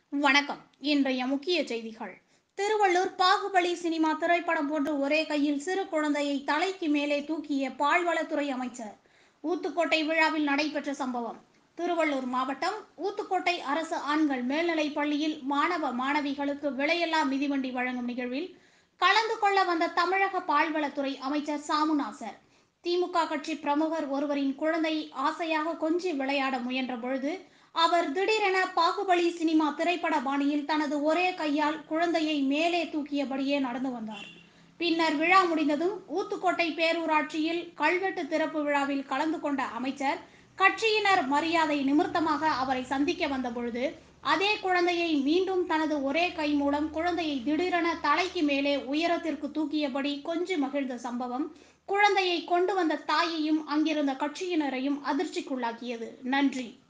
வணக்கம் இன்றைய முக்கிய செய்திகள் திருவள்ளூர் பாகுபலி சினிமா திரைப்படம் போன்று ஒரே கையில் சிறு குழந்தையை தலைக்கு மேலே தூக்கிய பால்வளத்துறை அமைச்சர் ஊத்துக்கோட்டை விழாவில் நடைபெற்ற சம்பவம் திருவள்ளூர் மாவட்டம் ஊத்துக்கோட்டை அரசு ஆண்கள் மேல்நிலைப் பள்ளியில் மாணவ மாணவிகளுக்கு விலையில்லா மிதிவண்டி வழங்கும் நிகழ்வில் கலந்து கொள்ள வந்த தமிழக பால்வளத்துறை அமைச்சர் சாமுநாசர் திமுக கட்சி பிரமுகர் ஒருவரின் குழந்தை ஆசையாக கொஞ்சி விளையாட முயன்ற பொழுது அவர் திடீரென பாகுபலி சினிமா திரைப்பட பாணியில் தனது ஒரே கையால் குழந்தையை மேலே தூக்கியபடியே நடந்து வந்தார் பின்னர் விழா முடிந்ததும் ஊத்துக்கோட்டை பேரூராட்சியில் கல்வெட்டு திறப்பு விழாவில் கலந்து கொண்ட அமைச்சர் கட்சியினர் மரியாதை நிமித்தமாக அவரை சந்திக்க வந்த பொழுது அதே குழந்தையை மீண்டும் தனது ஒரே கை மூலம் குழந்தையை திடீரென தலைக்கு மேலே உயரத்திற்கு தூக்கியபடி கொஞ்சி மகிழ்ந்த சம்பவம் குழந்தையை கொண்டு வந்த தாயையும் அங்கிருந்த கட்சியினரையும் அதிர்ச்சிக்குள்ளாக்கியது நன்றி